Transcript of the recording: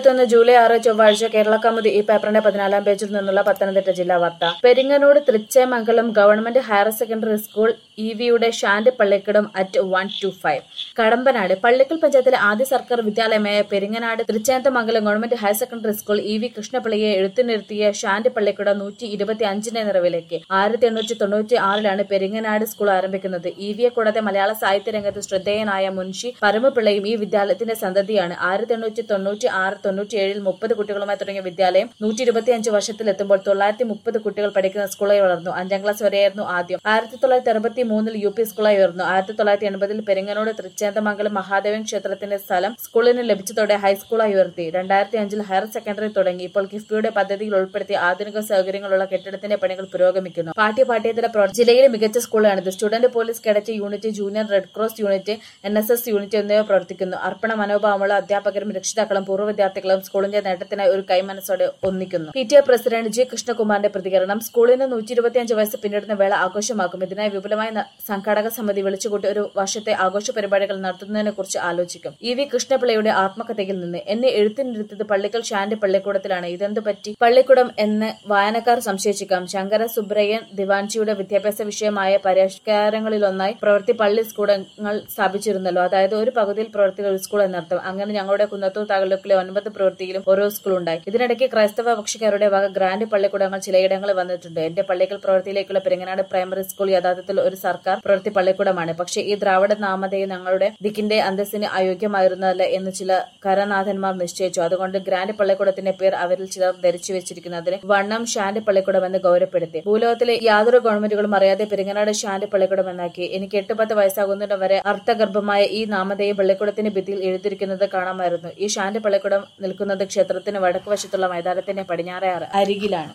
ഇരുപത്തിയൊന്ന് ജൂലൈ ആറ് ചൊവ്വാഴ്ച കേരള കൗമുദി ഈ പേപ്പറിന്റെ പതിനാലാം പേജിൽ നിന്നുള്ള പത്തനംതിട്ട ജില്ലാ വാർത്ത Peringanad Thrichendamangalam government higher secondary school E വിയുടെ ഷാൻഡ് പള്ളിക്കടം at one two five Kadampanad Pallickal പഞ്ചായത്തിലെ ആദ്യ സർക്കാർ വിദ്യാലയമായ Peringanad Thrichendamangalam government higher secondary school E V കൃഷ്ണപിള്ളയെ എഴുത്തിനിരുത്തിയ ഷാൻഡ് പള്ളിക്കട നൂറ്റി ഇരുപത്തി അഞ്ചിന്റെ നിറവിലേക്ക് ആയിരത്തി എണ്ണൂറ്റി തൊണ്ണൂറ്റി ആറിലാണ് പെരിങ്ങനാട് സ്കൂൾ ആരംഭിക്കുന്നത് ഇ വിയെ കൂടാതെ മലയാള സാഹിത്യ രംഗത്ത് ശ്രദ്ധേയനായ മുൻഷി പരമപിള്ളയും ഈ വിദ്യാലയത്തിന്റെ സന്തതിയാണ് ആയിരത്തി എണ്ണൂറ്റി തൊണ്ണൂറ്റി ആറ് തൊണ്ണൂറ്റി ഏഴിൽ മുപ്പത് കുട്ടികളുമായി തുടങ്ങിയ വിദ്യാലയം നൂറ്റി ഇരുപത്തി അഞ്ച് വർഷത്തിലെത്തുമ്പോൾ തൊള്ളായിരത്തി മുപ്പത് കുട്ടികൾ പഠിക്കുന്ന സ്കൂളായി വളർന്നു അഞ്ചാം ക്ലാസ് വരെയായിരുന്നു ആദ്യം ആയിരത്തി തൊള്ളായിരത്തി അറുപത്തി മൂന്നിൽ യു പി സ്കൂളായി ഉയർന്നു ആയിരത്തി തൊള്ളായിരത്തി എൺപതിൽ പെരിങ്ങനോട് തൃച്ചേന്തമംഗലം മഹാദേവൻ ക്ഷേത്രത്തിന്റെ സ്ഥലം സ്കൂളിന് ലഭിച്ചതോടെ ഹൈസ്കൂളായി ഉയർത്തി രണ്ടായിരത്തി അഞ്ചിൽ ഹയർ സെക്കൻഡറി തുടങ്ങി ഇപ്പോൾ കിഫ്ബിയുടെ പദ്ധതിയിൽ ഉൾപ്പെടുത്തി ആധുനിക സൗകര്യങ്ങളുള്ള കെട്ടിടത്തിന്റെ പണികൾ പുരോഗമിക്കുന്നു പാഠ്യ പാഠ്യേതര പ്രവർത്തനം ജില്ലയിലെ മികച്ച സ്കൂളാണിത് student police cadet unit junior red cross unit N S S unit എന്നിവ പ്രവർത്തിക്കുന്നു അർപ്പണ മനോഭാവമുള്ള അധ്യാപകരും രക്ഷിതാക്കളും പൂർവ്വ വിദ്യാർത്ഥികളും സ്കൂളിന്റെ നേട്ടത്തിനായി ഒരു കൈമനസ്സോടെ ഒന്നിക്കുന്നു P T A president G കൃഷ്ണകുമാറിന്റെ പ്രതികരണം സ്കൂളിന് നൂറ്റി ഇരുപത്തിയഞ്ച് വയസ്സ് പിന്നിടുന്ന വേള ആഘോഷമാക്കും ഇതിനായി വിപുലമായ ന- സംഘാടക സമിതി വിളിച്ചുകൂട്ടി ഒരു വർഷത്തെ ആഘോഷ പരിപാടികൾ നടത്തുന്നതിനെ കുറിച്ച് ആലോചിക്കും ഇ വി കൃഷ്ണപിള്ളയുടെ ആത്മകഥയിൽ നിന്ന് എന്നെ എഴുത്തിനിരുത്തത് പള്ളിക്കൽ ഷാന്റെ പള്ളിക്കൂടത്തിലാണ് ഇതെന്ത് പറ്റി പള്ളിക്കൂടം എന്ന് വായനക്കാർ സംശയിച്ചേക്കാം ശങ്കര സുബ്രയ്യൻ ദിവാൻജിയുടെ വിദ്യാഭ്യാസ വിഷയമായ പരിഷ്കാരങ്ങളിലൊന്നായി പ്രവൃത്തി പള്ളി സ്കൂളങ്ങൾ സ്ഥാപിച്ചിരുന്നല്ലോ അതായത് ഒരു പകുതിയിൽ പ്രവൃത്തികൾ ഒരു സ്കൂൾ എന്നർത്ഥം അങ്ങനെ ഞങ്ങളുടെ കുന്നത്തൂർ താലൂക്കിലെ ഒൻപത് പ്രവൃത്തിയിലും ഓരോ സ്കൂൾ ഉണ്ടായി ഇതിനിടയ്ക്ക് ക്രൈസ്തവ പക്ഷിക്കാരുടെ വക ഗ്രാൻഡ് പള്ളിക്കൂടങ്ങൾ ചിലയിടങ്ങളിൽ വന്നിട്ടുണ്ട് എന്റെ പള്ളിക്കൽ പ്രവൃത്തിയിലേക്കുള്ള പെരിങ്ങനാട് പ്രൈമറി സ്കൂൾ യഥാർത്ഥത്തിൽ ഒരു സർക്കാർ പ്രവൃത്തി പള്ളിക്കൂടമാണ് പക്ഷേ ഈ ദ്രാവിഡ നാമധേയം ഞങ്ങളുടെ ദിക്കിന്റെ അന്തസ്സിന് അയോഗ്യമായിരുന്നതല്ല എന്ന് ചില കരനാഥന്മാർ നിശ്ചയിച്ചു അതുകൊണ്ട് ഗ്രാൻഡ് പള്ളിക്കൂടത്തിന്റെ പേർ അവരിൽ ചിലർ ധരിച്ചു വെച്ചിരിക്കുന്നതിന് വണ്ണം ഷാൻഡ് പള്ളിക്കൂടം എന്ന് ഗൗരവപ്പെടുത്തി ഭൂലോകത്തിലെ യാതൊരു ഗവൺമെന്റുകളും അറിയാതെ പെരിങ്ങനാട് ഷാൻഡ് പള്ളിക്കൂടം എന്നാക്കി എനിക്ക് എട്ട് പത്ത് വയസ്സാകുന്നതിന് വരെ അർത്ഥഗർഭമായ ഈ നാമധേയം പള്ളിക്കൂടത്തിന്റെ ഭിത്തിയിൽ എഴുതിയിരിക്കുന്നത് കാണാമായിരുന്നു ഈ ഷാൻഡ് പള്ളിക്കൂടം നിൽക്കുന്നത് ക്ഷേത്രത്തിന് വടക്ക് വശത്തുള്ള മൈതാനത്തിന്റെ പടിഞ്ഞാറേ അറ- അരികിലാണ്